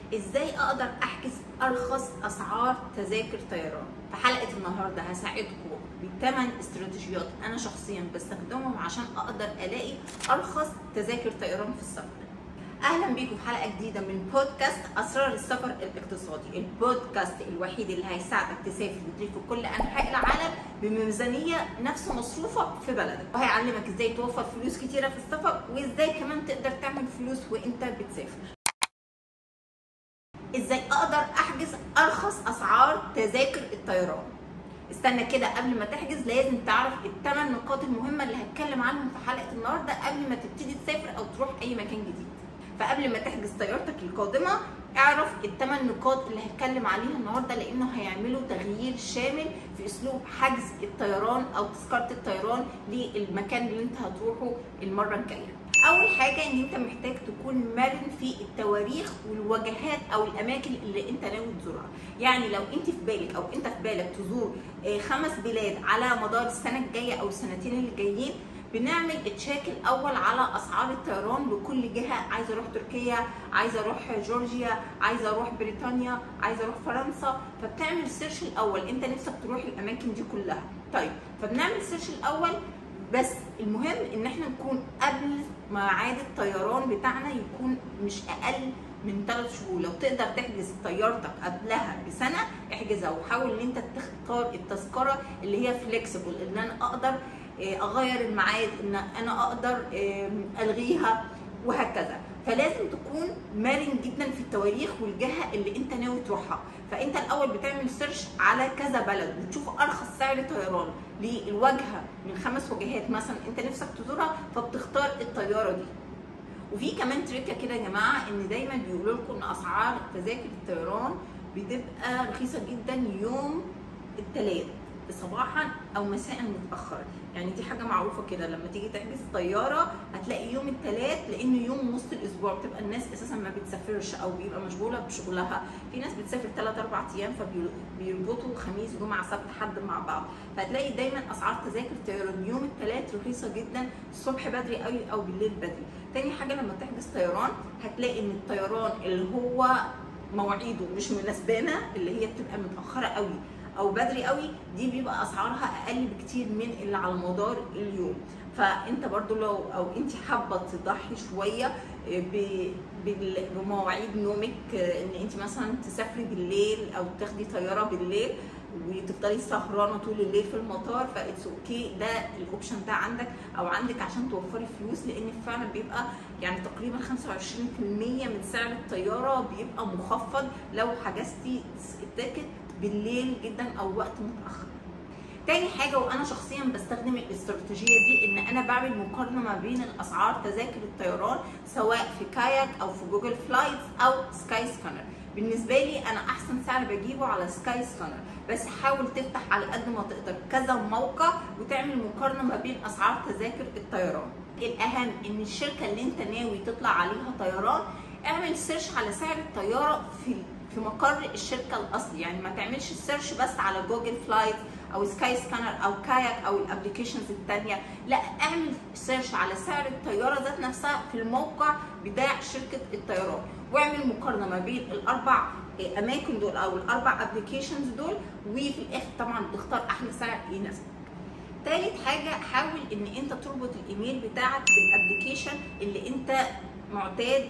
ازاي اقدر احجز ارخص اسعار تذاكر طيران في حلقه النهارده هساعدكم بثمان استراتيجيات انا شخصيا بستخدمهم عشان اقدر الاقي ارخص تذاكر طيران في السفر اهلا بيكم في حلقه جديده من بودكاست اسرار السفر الاقتصادي البودكاست الوحيد اللي هيساعدك تسافر وتلف في كل انحاء العالم بميزانيه نفس مصروفه في بلدك وهيعلمك ازاي توفر فلوس كتيره في السفر وازاي كمان تقدر تعمل فلوس وانت بتسافر ازاي اقدر احجز ارخص اسعار تذاكر الطيران استنى كده قبل ما تحجز لازم تعرف الثمان نقاط المهمه اللي هتكلم عنهم في حلقه النهارده قبل ما تبتدي تسافر او تروح اي مكان جديد فقبل ما تحجز طيارتك القادمه اعرف الثمان نقاط اللي هتكلم عليها النهارده لانه هيعملوا تغيير شامل في اسلوب حجز الطيران او تذكره الطيران للمكان اللي انت هتروحه المره الجايه اول حاجه ان انت محتاج تكون مرن في التواريخ والوجهات او الاماكن اللي انت ناوي تزورها يعني لو انت في بالك او انت في بالك تزور خمس بلاد على مدار السنه الجايه او السنتين اللي جايين بنعمل تشيك الاول على اسعار الطيران لكل جهه عايزه اروح تركيا عايزه اروح جورجيا عايزه اروح بريطانيا عايزه اروح فرنسا فبتعمل سيرش الاول انت نفسك تروح الاماكن دي كلها طيب فبنعمل سيرش الاول بس المهم ان احنا نكون قبل ميعاد الطيران بتاعنا يكون مش اقل من ثلاث شهور لو تقدر تحجز طيارتك قبلها بسنه احجزها وحاول ان انت تختار التذكره اللي هي فليكسيبل ان انا اقدر اغير الميعاد ان انا اقدر الغيها وهكذا فلازم تكون مرن جدا في التواريخ والجهه اللي انت ناوي تروحها فانت الاول بتعمل سيرش على كذا بلد وتشوف ارخص سعر طيران للواجهه من خمس وجهات مثلا انت نفسك تزورها فبتختار الطياره دي وفي كمان تريكه كده يا جماعه ان دايما بيقولوا لكم ان اسعار تذاكر الطيران بتبقى رخيصه جدا يوم الثلاث صباحا او مساء متاخر يعني دي حاجه معروفه كده لما تيجي تحجز طياره هتلاقي يوم الثلاث لانه يوم وسط الاسبوع بتبقى الناس اساسا ما بتسافرش او بيبقى مشغوله بشغلها في ناس بتسافر 3 4 ايام فبيربطوا خميس جمعه سبت حد مع بعض فهتلاقي دايما اسعار تذاكر الطيران يوم الثلاث رخيصه جدا الصبح بدري قوي او بالليل بدري تاني حاجه لما تحجز طيران هتلاقي ان الطيران اللي هو مواعيده مش مناسبانا اللي هي بتبقى متاخره قوي او بدري قوي دي بيبقى اسعارها اقل بكتير من اللي على مدار اليوم فانت برضو لو او انت حابه تضحي شويه بمواعيد نومك ان انت مثلا تسافري بالليل او تاخدي طياره بالليل وتفضلي سهرانه طول الليل في المطار فاتس اوكي ده الاوبشن ده عندك او عندك عشان توفري فلوس لان فعلا بيبقى يعني تقريبا 25% من سعر الطياره بيبقى مخفض لو حجزتي التيكت بالليل جدا او وقت متاخر تاني حاجة وأنا شخصيا بستخدم الاستراتيجية دي إن أنا بعمل مقارنة ما بين الأسعار تذاكر الطيران سواء في كاياك أو في جوجل فلايتس أو سكاي سكانر بالنسبة لي أنا أحسن سعر بجيبه على سكاي سكانر بس حاول تفتح على قد ما تقدر كذا موقع وتعمل مقارنة ما بين أسعار تذاكر الطيران الأهم إن الشركة اللي أنت ناوي تطلع عليها طيران اعمل سيرش على سعر الطيارة في في مقر الشركه الاصلي يعني ما تعملش السيرش بس على جوجل فلايت او سكاي سكانر او كاياك او الابلكيشنز الثانيه لا اعمل سيرش على سعر الطياره ذات نفسها في الموقع بتاع شركه الطيران واعمل مقارنه ما بين الاربع اماكن دول او الاربع ابلكيشنز دول وفي الاخر طبعا تختار احلى سعر يناسبك تالت حاجه حاول ان انت تربط الايميل بتاعك بالابلكيشن اللي انت معتاد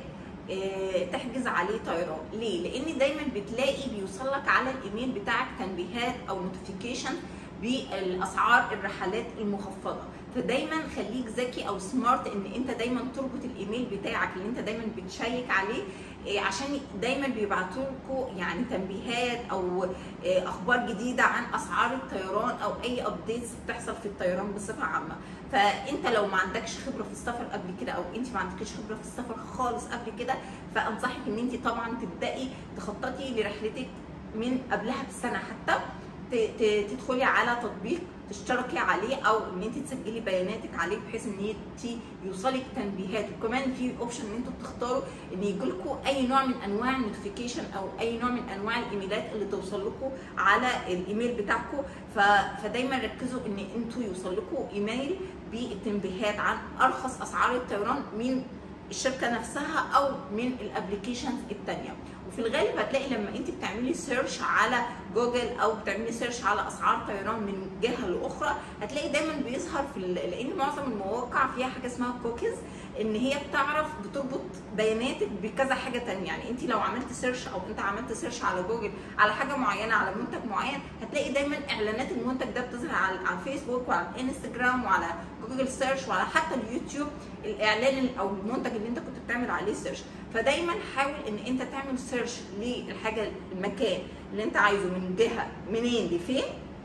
تحجز عليه طيران ليه لان دايما بتلاقي بيوصل لك على الايميل بتاعك تنبيهات او نوتيفيكيشن بالاسعار الرحلات المخفضه فدايما خليك ذكي او سمارت ان انت دايما تربط الايميل بتاعك اللي انت دايما بتشيك عليه عشان دايما بيبعتوا لكم يعني تنبيهات او اخبار جديده عن اسعار الطيران او اي ابديتس بتحصل في الطيران بصفه عامه فانت لو ما عندكش خبره في السفر قبل كده او انت ما عندكش خبره في السفر خالص قبل كده فانصحك ان انت طبعا تبداي تخططي لرحلتك من قبلها بسنه حتى تدخلي على تطبيق تشتركي عليه او ان انت تسجلي بياناتك عليه بحيث ان انت يوصلك تنبيهات وكمان في اوبشن ان انتوا بتختاروا ان يجي لكم اي نوع من انواع النوتيفيكيشن او اي نوع من انواع الايميلات اللي توصل لكم على الايميل بتاعكم فدايما ركزوا ان انتوا يوصل لكم ايميل بالتنبيهات عن ارخص اسعار الطيران من الشركه نفسها او من الابلكيشنز الثانيه وفي الغالب هتلاقي لما انت بتعملي سيرش على جوجل او بتعملي سيرش على اسعار طيران من جهه لاخرى هتلاقي دايما بيظهر في ال- لان معظم المواقع فيها حاجه اسمها كوكيز ان هي بتعرف بتربط بياناتك بكذا حاجه تانية يعني انت لو عملت سيرش او انت عملت سيرش على جوجل على حاجه معينه على منتج معين هتلاقي دايما اعلانات المنتج ده بتظهر على على الفيسبوك وعلى الانستجرام وعلى جوجل سيرش وعلى حتى اليوتيوب الاعلان او المنتج اللي انت كنت بتعمل عليه سيرش فدايما حاول ان انت تعمل سيرش للحاجه المكان اللي انت عايزه من جهه منين لفين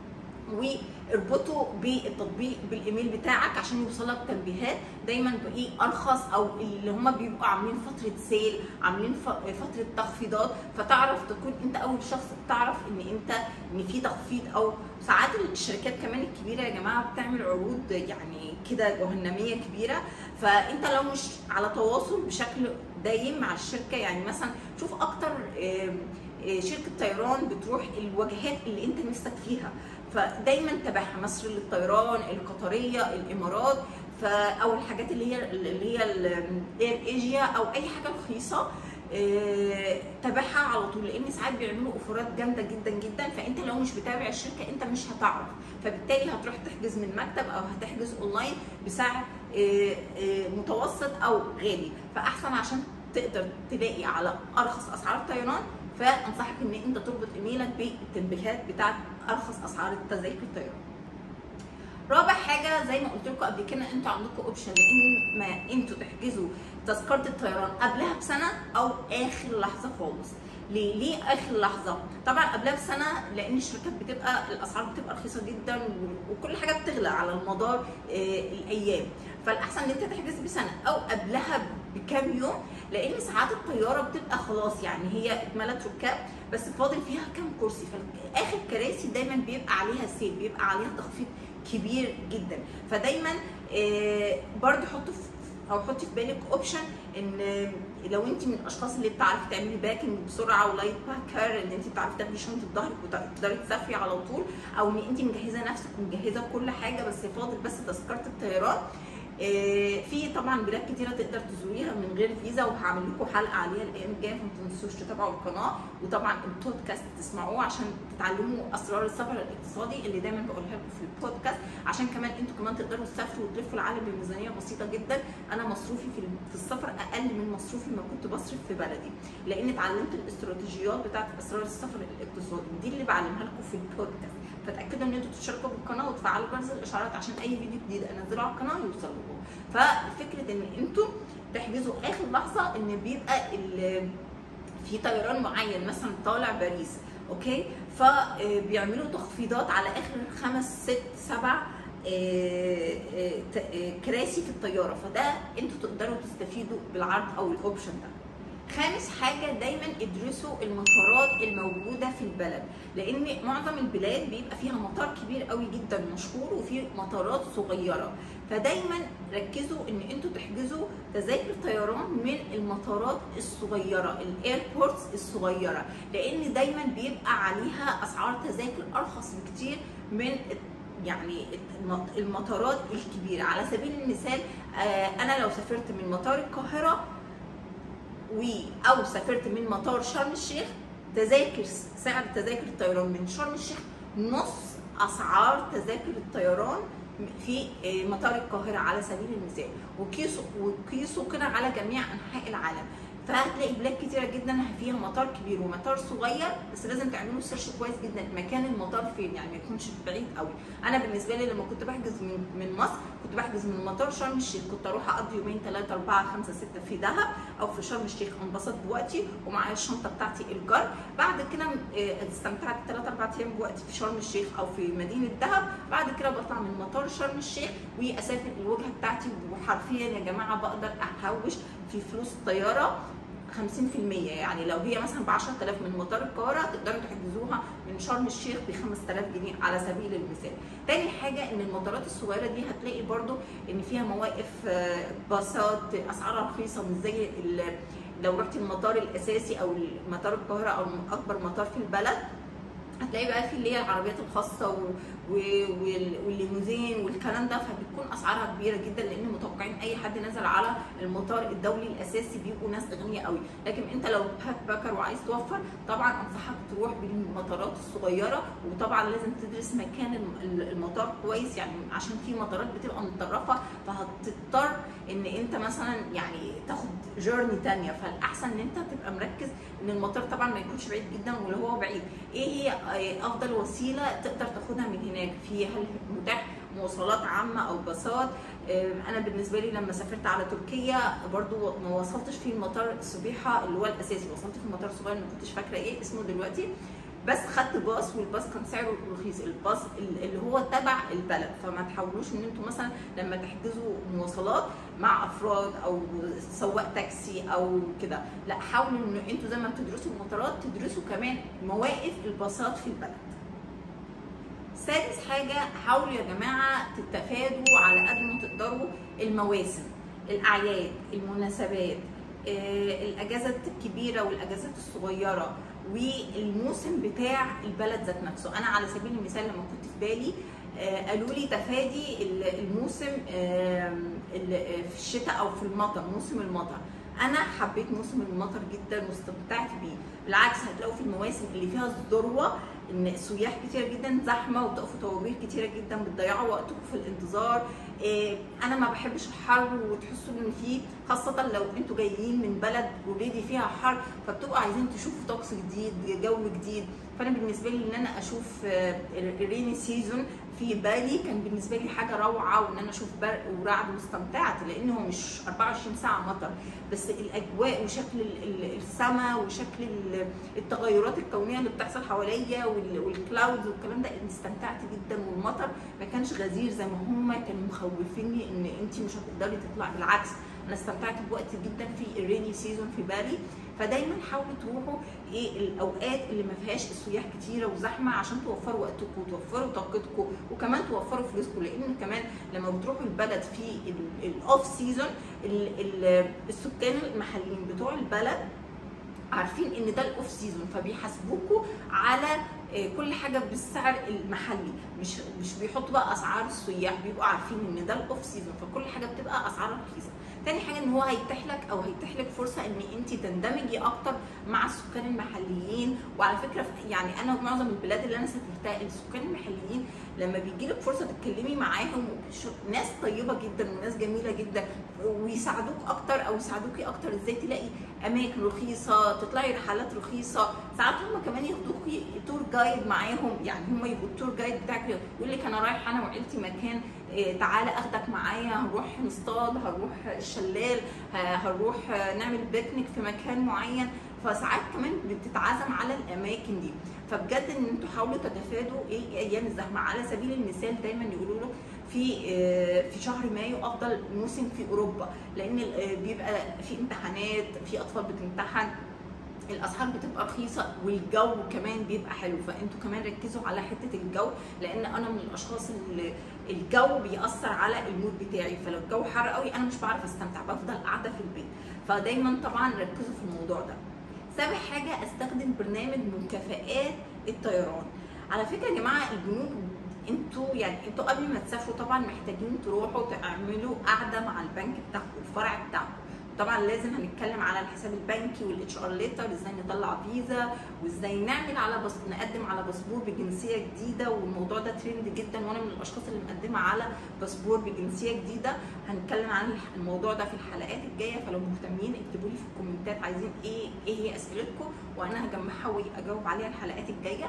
واربطه بالتطبيق بالايميل بتاعك عشان يوصلك تنبيهات دايما بايه ارخص او اللي هم بيبقوا عاملين فتره سيل عاملين ف- فتره تخفيضات فتعرف تكون انت اول شخص بتعرف ان انت ان في تخفيض او ساعات الشركات كمان الكبيره يا جماعه بتعمل عروض يعني كده جهنميه كبيره فانت لو مش على تواصل بشكل دايم مع الشركه يعني مثلا شوف اكتر آم، آه، شركه طيران بتروح الوجهات اللي انت نفسك فيها فدايما تابعها مصر للطيران القطريه الامارات ف او الحاجات اللي هي اللي هي الاير ايجيا او اي حاجه رخيصه آه، تابعها على طول لان ساعات بيعملوا اوفرات جامده جدا جدا فانت لو مش بتابع الشركه انت مش هتعرف فبالتالي هتروح تحجز من مكتب او هتحجز اونلاين بسعر آه، آه، متوسط او غالي فاحسن عشان تقدر تلاقي على ارخص اسعار طيران فانصحك ان انت تربط ايميلك بالتنبيهات بتاعت ارخص اسعار التذاكر الطيران رابع حاجه زي ما قلت لكم قبل كده انتوا عندكم اوبشن لان ما انتوا تحجزوا تذكره الطيران قبلها بسنه او اخر لحظه خالص ليه ليه اخر لحظه طبعا قبلها بسنه لان الشركات بتبقى الاسعار بتبقى رخيصه جدا و- وكل حاجه بتغلى على المدار آه، الايام فالاحسن ان انت تحجز بسنه او قبلها بكام يوم لان ساعات الطياره بتبقى خلاص يعني هي اتملت ركاب بس فاضل فيها كام كرسي فاخر كراسي دايما بيبقى عليها سيل بيبقى عليها تخفيض كبير جدا فدايما آه، برضو حطوا في او حطي في بالك اوبشن ان لو انت من الاشخاص اللي بتعرفي تعملي باكنج بسرعه ولايت باكر ان انت بتعرفي تاخدي شنطه ظهرك وتقدري تسافري على طول او ان انت مجهزه نفسك ومجهزه كل حاجه بس فاضل بس تذكره الطيران آه، في طبعا بلاد كتيره تقدر تزوريها من غير فيزا وهعمل لكم حلقه عليها الايام الجايه فما تنسوش تتابعوا القناه وطبعا البودكاست تسمعوه عشان تتعلموا اسرار السفر الاقتصادي اللي دايما بقولها لكم في البودكاست عشان كمان انتوا كمان تقدروا تسافروا وتلفوا العالم بميزانيه بسيطه جدا انا مصروفي في في السفر اقل من مصروفي ما كنت بصرف في بلدي لان اتعلمت الاستراتيجيات بتاعت اسرار السفر الاقتصادي ودي اللي بعلمها لكم في البودكاست فتاكدوا ان انتوا تشتركوا بالقناه وتفعلوا جرس الاشعارات عشان اي فيديو جديد انزله على القناه يوصل لكم ففكره ان انتوا تحجزوا اخر لحظه ان بيبقى ال- في طيران معين مثلا طالع باريس اوكي فبيعملوا تخفيضات على اخر خمس ست سبع آه، آه، ت- آه، كراسي في الطياره فده انتوا تقدروا تستفيدوا بالعرض او الاوبشن ده خامس حاجه دايما ادرسوا المطارات الموجوده في البلد لان معظم البلاد بيبقى فيها مطار كبير قوي جدا مشهور وفي مطارات صغيره فدايما ركزوا ان انتوا تحجزوا تذاكر طيران من المطارات الصغيره الايربورتس الصغيره لان دايما بيبقى عليها اسعار تذاكر ارخص بكتير من يعني المط- المطارات الكبيره على سبيل المثال آه، انا لو سافرت من مطار القاهره و او سافرت من مطار شرم الشيخ تذاكر سعر تذاكر الطيران من شرم الشيخ نص اسعار تذاكر الطيران في مطار القاهره على سبيل المثال وقيسوا وقيسوا كده على جميع انحاء العالم فهتلاقي بلاد كتيره جدا فيها مطار كبير ومطار صغير بس لازم تعملوا سيرش كويس جدا مكان المطار فين يعني ما يكونش بعيد قوي انا بالنسبه لي لما كنت بحجز من من مصر كنت بحجز من مطار شرم الشيخ كنت اروح اقضي يومين ثلاثه اربعه خمسه سته في دهب او في شرم الشيخ انبسط بوقتي ومعايا الشنطه بتاعتي الجر بعد كده آه، استمتعت ثلاث اربع ايام بوقتي في شرم الشيخ او في مدينه دهب بعد كده بطلع من مطار شرم الشيخ واسافر الوجهه بتاعتي وحرفيا يا جماعه بقدر احوش في فلوس الطياره 50% يعني لو هي مثلا ب 10000 من مطار القاهره تقدروا تحجزوها من شرم الشيخ ب 5000 جنيه على سبيل المثال. تاني حاجه ان المطارات الصغيره دي هتلاقي برضو ان فيها مواقف آه، باصات اسعارها رخيصه مش زي ال- لو رحت المطار الاساسي او مطار القاهره او اكبر مطار في البلد هتلاقي بقى في اللي هي العربيات الخاصه و... و... وال... والليموزين والكلام ده فبتكون اسعارها كبيره جدا لان متوقعين اي حد نزل على المطار الدولي الاساسي بيبقوا ناس اغنياء قوي لكن انت لو باك باكر وعايز توفر طبعا انصحك تروح بالمطارات الصغيره وطبعا لازم تدرس مكان الم- المطار كويس يعني عشان في مطارات بتبقى متطرفه فهتضطر ان انت مثلا يعني تاخد جيرني تانية فالاحسن ان انت تبقى مركز ان المطار طبعا ما يكونش بعيد جدا ولو هو بعيد ايه هي آه، افضل وسيله تقدر تاخدها من هناك في هل متاح مواصلات عامه او باصات آه، انا بالنسبه لي لما سافرت على تركيا برضو ما وصلتش في مطار سبيحه اللي هو الاساسي وصلت في مطار صغير ما كنتش فاكره ايه اسمه دلوقتي بس خدت باص والباص كان سعره رخيص الباص اللي هو تبع البلد فما تحاولوش ان انتوا مثلا لما تحجزوا مواصلات مع افراد او سواق تاكسي او كده لا حاولوا ان انتوا زي ما بتدرسوا المطارات تدرسوا كمان مواقف الباصات في البلد سادس حاجة حاولوا يا جماعة تتفادوا على قد ما تقدروا المواسم الأعياد المناسبات آه، الأجازات الكبيرة والأجازات الصغيرة والموسم بتاع البلد ذات نفسه أنا على سبيل المثال لما كنت في بالي آه، قالوا لي تفادي ال- الموسم آم، ال- في الشتاء أو في المطر موسم المطر انا حبيت موسم المطر جدا واستمتعت بيه بالعكس هتلاقوا في المواسم اللي فيها الذروه ان السياح كتير جدا زحمه وبتقفوا طوابير كتيره جدا بتضيعوا وقتكم في الانتظار إيه انا ما بحبش الحر وتحسوا ان في خاصه لو انتوا جايين من بلد اوريدي فيها حر فبتبقوا عايزين تشوفوا طقس جديد جو جديد فانا بالنسبه لي ان انا اشوف الريني سيزون في بالي كان بالنسبه لي حاجه روعه وان انا اشوف برق ورعد واستمتعت لان هو مش 24 ساعه مطر بس الاجواء وشكل السماء وشكل ال- التغيرات الكونيه اللي بتحصل حواليا والكلاودز والكلام ده استمتعت جدا والمطر ما كانش غزير زي ما هم كانوا مخوفيني ان انت مش هتقدري تطلعي بالعكس انا استمتعت بوقت جدا في الريني سيزون في بالي فدايما حاولوا تروحوا ايه الاوقات اللي ما فيهاش السياح كتيره وزحمه عشان توفروا وقتكم وتوفروا طاقتكم وكمان توفروا فلوسكم لان كمان لما بتروحوا البلد في الاوف سيزون السكان المحليين بتوع البلد عارفين ان ده الاوف سيزون فبيحاسبوكوا على آه، كل حاجه بالسعر المحلي مش مش بيحطوا بقى اسعار السياح بيبقوا عارفين ان ده الاوف سيزون فكل حاجه بتبقى اسعارها رخيصه تاني حاجه ان هو هيتيح لك او هيتيح لك فرصه ان انت تندمجي اكتر مع السكان المحليين وعلى فكره يعني انا معظم البلاد اللي انا سافرتها السكان المحليين لما بيجي لك فرصه تتكلمي معاهم ش- ناس طيبه جدا وناس جميله جدا ويساعدوك اكتر او يساعدوكي اكتر ازاي تلاقي اماكن رخيصه تطلعي رحلات رخيصه ساعات هم كمان ياخدوكي تور جايد معاهم يعني هم يبقوا التور جايد بتاعك يقول لك انا رايح انا وعيلتي مكان إيه، تعالى اخدك معايا هنروح نصطاد هنروح الشلال ه- هنروح نعمل بيكنيك في مكان معين فساعات كمان بتتعزم على الاماكن دي فبجد ان انتوا حاولوا تتفادوا ايه ايام الزحمه على سبيل المثال دايما يقولوا له في آه، في شهر مايو افضل موسم في اوروبا لان آه، بيبقى في امتحانات في اطفال بتمتحن الاسعار بتبقى رخيصه والجو كمان بيبقى حلو فانتوا كمان ركزوا على حته الجو لان انا من الاشخاص اللي الجو بيأثر على المود بتاعي فلو الجو حر قوي انا مش بعرف استمتع بفضل قاعده في البيت فدايما طبعا ركزوا في الموضوع ده سابع حاجه استخدم برنامج مكافآت الطيران على فكره يا جماعه البنوك انتوا يعني انتوا قبل ما تسافروا طبعا محتاجين تروحوا تعملوا قعده مع البنك بتاعكم الفرع بتاعكم طبعا لازم هنتكلم على الحساب البنكي والاتش ار ليتر ازاي نطلع فيزا وازاي نعمل على بس نقدم على باسبور بجنسيه جديده والموضوع ده ترند جدا وانا من الاشخاص اللي مقدمه على باسبور بجنسيه جديده هنتكلم عن الموضوع ده في الحلقات الجايه فلو مهتمين اكتبوا لي في الكومنتات عايزين ايه ايه هي اسئلتكم وانا هجمعها واجاوب عليها الحلقات الجايه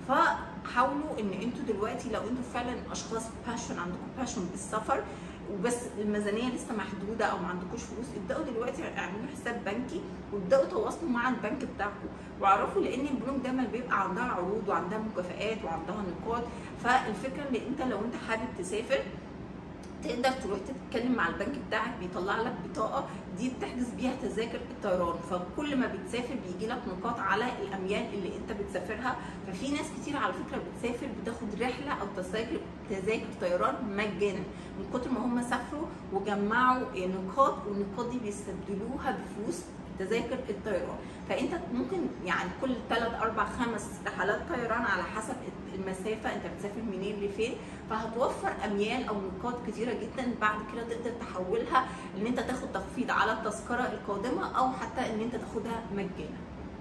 فحاولوا ان انتوا دلوقتي لو انتوا فعلا اشخاص باشن عندكم باشن بالسفر وبس الميزانيه لسه محدوده او ما عندكوش فلوس ابداوا دلوقتي اعملوا حساب بنكي وابداوا تواصلوا مع البنك بتاعكم واعرفوا لان البنوك دايما بيبقى عندها عروض وعندها مكافآت وعندها نقاط فالفكره ان انت لو انت حابب تسافر تقدر تروح تتكلم مع البنك بتاعك بيطلع لك بطاقه دي بتحجز بيها تذاكر الطيران فكل ما بتسافر بيجي لك نقاط على الاميال اللي انت بتسافرها ففي ناس كتير على فكره بتسافر بتاخد رحله او تذاكر تذاكر طيران مجانا من كتر ما هم سافروا وجمعوا نقاط والنقاط دي بيستبدلوها بفلوس تذاكر الطيران فانت ممكن يعني كل 3 4 5 رحلات طيران على حسب المسافه انت بتسافر منين لفين فهتوفر اميال او نقاط كتيره جدا بعد كده تقدر تحولها ان انت تاخد تخفيض على التذكره القادمه او حتى ان انت تاخدها مجانا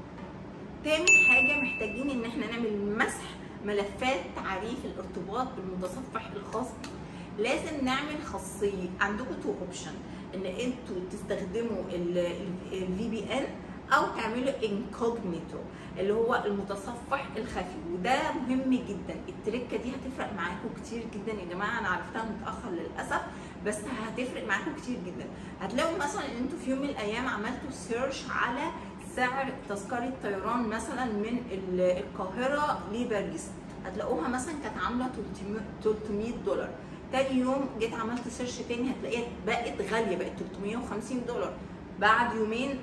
تاني حاجه محتاجين ان احنا نعمل مسح ملفات تعريف الارتباط بالمتصفح الخاص لازم نعمل خاصيه عندكم تو اوبشن ان انتوا تستخدموا الفي بي ان او تعملوا انكوجنيتو اللي هو المتصفح الخفي وده مهم جدا التركه دي هتفرق معاكم كتير جدا يا جماعه انا عرفتها متاخر للاسف بس هتفرق معاكم كتير جدا هتلاقوا مثلا ان انتوا في يوم من الايام عملتوا سيرش على سعر تذكره طيران مثلا من القاهره لباريس هتلاقوها مثلا كانت عامله 300 دولار تاني يوم جيت عملت سيرش تاني هتلاقيها بقت غاليه بقت 350 دولار بعد يومين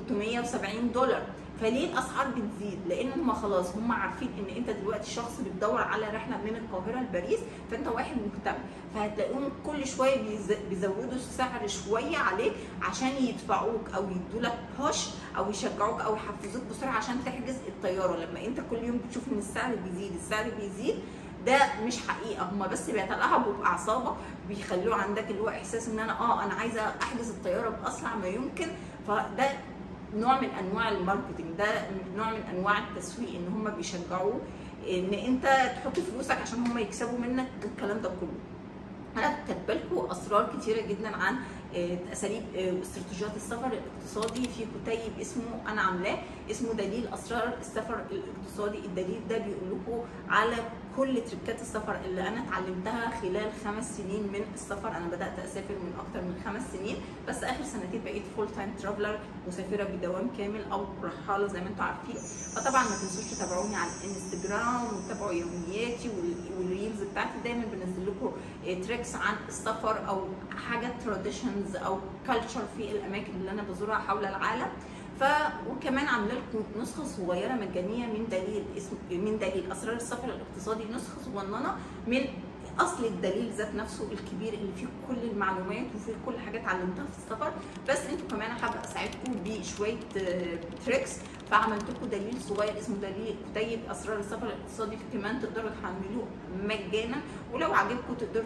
370 دولار فليه الاسعار بتزيد؟ لان هم خلاص هم عارفين ان انت دلوقتي شخص بتدور على رحله من القاهره لباريس فانت واحد مهتم فهتلاقيهم كل شويه بيزودوا السعر شويه عليك عشان يدفعوك او يدوا لك بوش او يشجعوك او يحفزوك بسرعه عشان تحجز الطياره لما انت كل يوم بتشوف ان السعر بيزيد السعر بيزيد ده مش حقيقه هم بس بيتلاعبوا باعصابك بيخلوه عندك اللي هو احساس ان انا اه انا عايزه احجز الطياره باسرع ما يمكن فده نوع من انواع الماركتنج ده نوع من انواع التسويق ان هم بيشجعوه ان انت تحط فلوسك عشان هم يكسبوا منك الكلام ده كله انا كاتبه لكم اسرار كتيره جدا عن اساليب استراتيجيات السفر الاقتصادي في كتيب اسمه انا عاملاه اسمه دليل اسرار السفر الاقتصادي الدليل ده بيقول لكم على كل تركات السفر اللي انا اتعلمتها خلال خمس سنين من السفر انا بدات اسافر من اكتر من خمس سنين بس اخر سنتين بقيت فول تايم ترافلر مسافره بدوام كامل او رحاله زي ما انتم عارفين فطبعا ما تنسوش تتابعوني على الانستجرام وتتابعوا يومياتي والريلز بتاعتي دايما بنزل لكم تريكس عن السفر او حاجات تراديشنز او كلتشر في الاماكن اللي انا بزورها حول العالم ف وكمان عامله لكم نسخه صغيره مجانيه من دليل اسم من دليل اسرار السفر الاقتصادي نسخه صغننه من اصل الدليل ذات نفسه الكبير اللي فيه كل المعلومات وفيه كل حاجات علمتها في السفر بس انتوا كمان حابه اساعدكم بشويه تريكس فعملت لكم دليل صغير اسمه دليل كتيب اسرار السفر الاقتصادي كمان تقدروا تحملوه مجانا ولو عجبكم تقدروا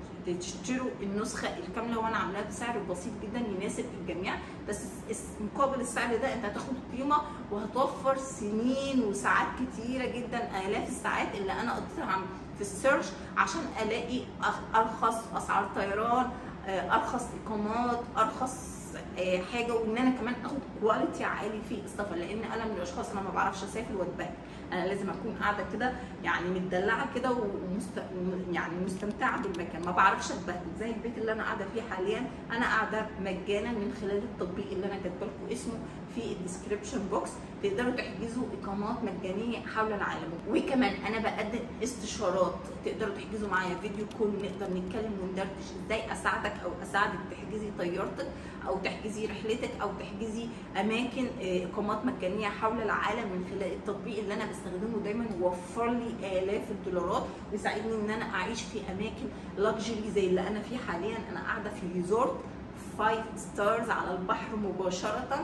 تشتروا النسخه الكامله وانا عاملاها بسعر بسيط جدا يناسب الجميع بس مقابل السعر ده انت هتاخد قيمه وهتوفر سنين وساعات كتيره جدا الاف الساعات اللي انا قضيتها في السيرش عشان الاقي ارخص اسعار طيران ارخص اقامات ارخص حاجه وان انا كمان اخد كواليتي عالي في السفر لان انا من الاشخاص انا ما بعرفش اسافر واتبهدل انا لازم اكون قاعده كده يعني متدلعه كده ومست... يعني مستمتعه بالمكان ما بعرفش اتبهدل زي البيت اللي انا قاعده فيه حاليا انا قاعده مجانا من خلال التطبيق اللي انا كاتبه لكم اسمه في الديسكربشن بوكس تقدروا تحجزوا اقامات مجانيه حول العالم وكمان انا بقدم استشارات تقدروا تحجزوا معايا فيديو كول نقدر نتكلم وندردش ازاي اساعدك او اساعدك تحجزي طيارتك او تحجزي رحلتك او تحجزي اماكن اقامات مجانيه حول العالم من خلال التطبيق اللي انا بستخدمه دايما وفر لي الاف الدولارات ويساعدني ان انا اعيش في اماكن لاكجري زي اللي انا فيه حاليا انا قاعده في ريزورت 5 ستارز على البحر مباشره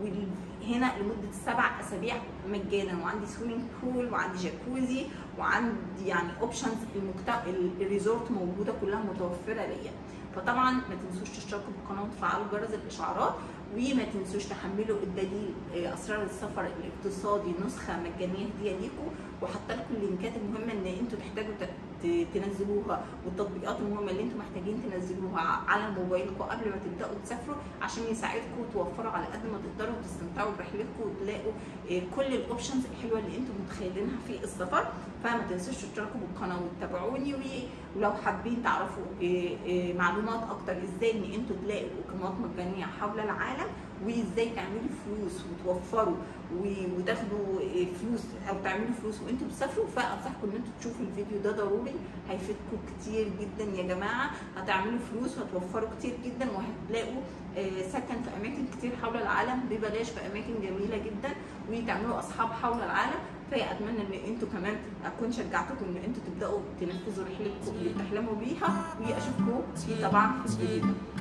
وهنا لمده سبع اسابيع مجانا وعندي سويمنج بول وعندي جاكوزي وعندي يعني اوبشنز المكتب الريزورت موجوده كلها متوفره ليا فطبعا ما تنسوش تشتركوا بالقناه وتفعلوا جرس الاشعارات وما تنسوش تحملوا الدليل اسرار السفر الاقتصادي نسخه مجانيه هديه ليكم وحاطه لكم اللينكات المهمه ان انتوا تحتاجوا تنزلوها والتطبيقات المهمه اللي انتوا محتاجين تنزلوها على موبايلكم قبل ما تبداوا تسافروا عشان يساعدكم توفروا على قد ما تقدروا وتستمتعوا برحلتكم وتلاقوا كل الاوبشنز الحلوه اللي انتوا متخيلينها في السفر فما تنسوش تشتركوا بالقناه وتتابعوني ولو حابين تعرفوا معلومات اكتر ازاي ان انتوا تلاقوا اقامات مجانيه حول العالم وازاي تعملوا فلوس وتوفروا وتاخدوا فلوس او تعملوا فلوس وانتوا بتسافروا فانصحكم ان انتوا تشوفوا الفيديو ده ضروري هيفيدكم كتير جدا يا جماعه هتعملوا فلوس وهتوفروا كتير جدا وهتلاقوا سكن في اماكن كتير حول العالم ببلاش في اماكن جميله جدا وتعملوا اصحاب حول العالم فاتمنى ان انتوا كمان اكون شجعتكم ان انتوا تبداوا تنفذوا رحلتكم اللي بتحلموا بيها واشوفكم في طبعا في الفيديو ده